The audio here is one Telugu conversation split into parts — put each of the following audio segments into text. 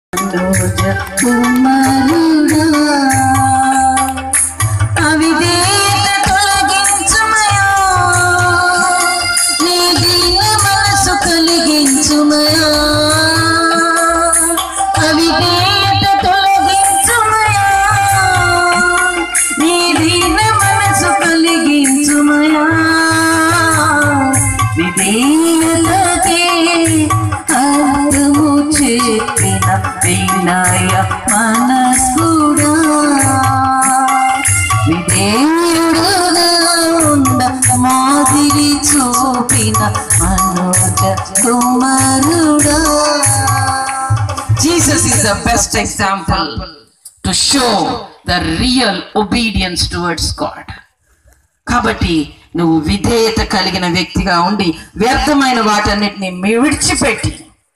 మనోజ కుమారుడా అవిధేయత తొలగించుమయా నీ దీన మనసు కలిగించుమయా అవిధేయత తొలగించుమయా నీ దీన మనసు కలిగించుమయా విధేయతకే అర్థము చెప్పిన వినయ మనస్కుడా విధేయుడుగా ఉండ మాదిరి చూపిన మనోజ కుమారుడా Jesus is the best example to show the real obedience towards God. కాబట్టి నువ్వు విధేయత కలిగిన వ్యక్తిగా ఉండి వ్యర్థమైన వాటన్నిటిని మీ- విడిచిపెట్టి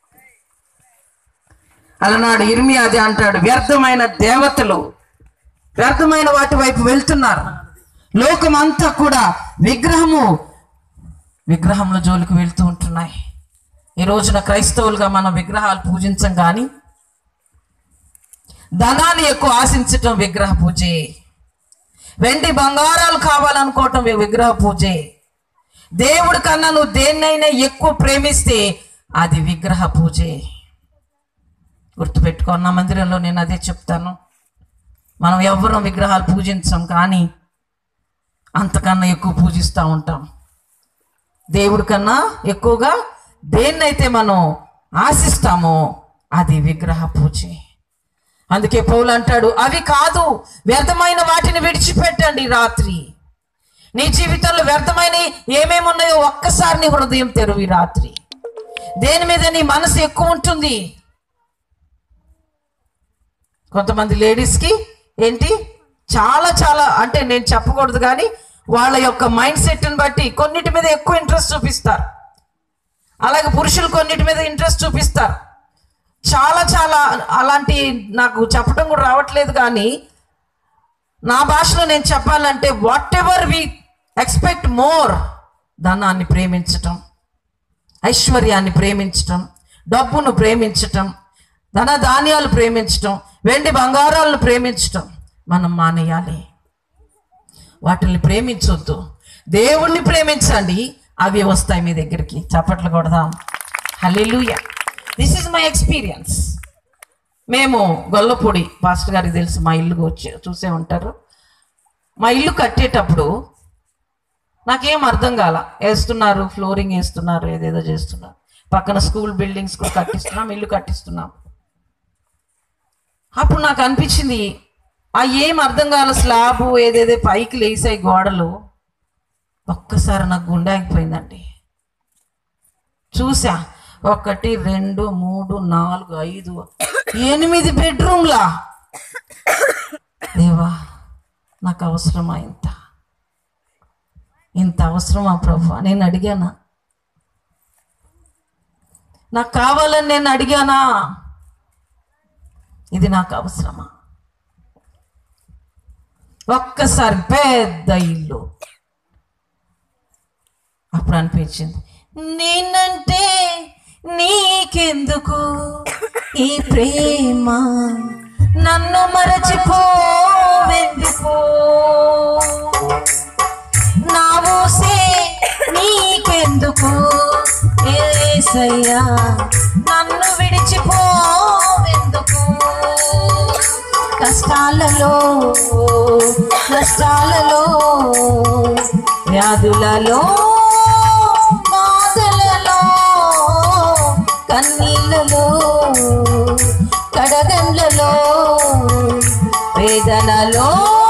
అలనాడు ఇర్మి అది అంటాడు వ్యర్థమైన దేవతలు వ్యర్థమైన వాటి వైపు వెళ్తున్నారు లోకమంతా కూడా విగ్రహము విగ్రహముల జోలికి వెళ్తూ ఉంటున్నాయి ఈ రోజున క్రైస్తవులుగా మనం విగ్రహాలు పూజించం కానీ ధనాన్ని ఎక్కువ ఆశించటం విగ్రహ పూజే వెండి బంగారాలు కావాలనుకోవటం వి- విగ్రహ పూజే దేవుడి కన్నా నువ్వు దేన్నైనా ఎక్కువ ప్రేమిస్తే అది విగ్రహ పూజే గుర్తుపెట్టుకో నా మందిరంలో నేను అదే చెప్తాను మనం ఎవ్వరూ విగ్రహాలు పూజించం కానీ అంతకన్నా ఎక్కువ పూజిస్తూ ఉంటాం దేవుడి కన్నా ఎక్కువగా దేన్నైతే మనం ఆశిస్తామో అది విగ్రహ పూజే అందుకే పౌలు అంటాడు అవి కాదు వ్యర్థమైన వాటిని విడిచిపెట్టండి రాత్రి నీ జీవితంలో వ్యర్థమైన ఏమేమి ఉన్నాయో ఒక్కసారి నీ హృదయం తెరువు ఈ రాత్రి దేని మీద నీ మనసు ఎక్కువ ఉంటుంది కొంతమంది లేడీస్కి ఏంటి చాలా చాలా అంటే నేను చెప్పకూడదు కానీ వాళ్ళ యొక్క మైండ్ సెట్ని బట్టి కొన్నిటి మీద ఎక్కువ ఇంట్రెస్ట్ చూపిస్తారు అలాగే పురుషులు కొన్నిటి మీద ఇంట్రెస్ట్ చూపిస్తారు చాలా చాలా అలాంటి నాకు చెప్పడం కూడా రావట్లేదు కానీ నా భాషలో నేను చెప్పాలంటే whatever we expect more ధనాన్ని ప్రేమించటం ఐశ్వర్యాన్ని ప్రేమించటం డబ్బును ప్రేమించటం ధన ధాన్యాలు ప్రేమించటం వెండి బంగారాలను ప్రేమించటం మనం మానేయాలి వాటిని ప్రేమించొద్దు దేవుణ్ణి ప్రేమించండి అవి వస్తాయి మీ దగ్గరికి చప్పట్లు కొడదాం hallelujah this is my experience మేము గొల్లపూడి పాస్టర్ గారికి తెలుసు మా ఇల్లు వచ్చి చూసే ఉంటారు మా ఇల్లు కట్టేటప్పుడు నాకేం అర్థం కాల వేస్తున్నారు ఫ్లోరింగ్ వేస్తున్నారు ఏదేదో చేస్తున్నారు పక్కన స్కూల్ బిల్డింగ్స్ కూడా కట్టిస్తున్నాం ఇల్లు కట్టిస్తున్నాం అప్పుడు నాకు అనిపించింది ఆ ఏం అర్థం కాల స్లాబ్ ఏదేదో పైకి లేసాయి గోడలు ఒక్కసారి నాకు గుండె ఆగిపోయిందండి చూసా ఒకటి రెండు మూడు నాలుగు ఐదు ఎనిమిది బెడ్రూమ్లా దేవా నాకు అవసరమా ఇంత ఇంత అవసరమా ప్రభు నేను అడిగానా నాకు కావాలని నేను అడిగానా ఇది నాకు అవసరమా ఒక్కసారి పెద్ద ఇల్లు అప్పుడు అనిపించింది నేనంటే నీకెందుకు ఈ ప్రేమ నన్ను మరచిపోవెందుకు నా ఊసే నీకెందుకు ఏసయ్యా నన్ను విడిచిపోవెందుకు కష్టాలలో నష్టాలలో వ్యాధులలో బాధలలో కన్నీళ్ళలో కడగండ్లలో వేదనలో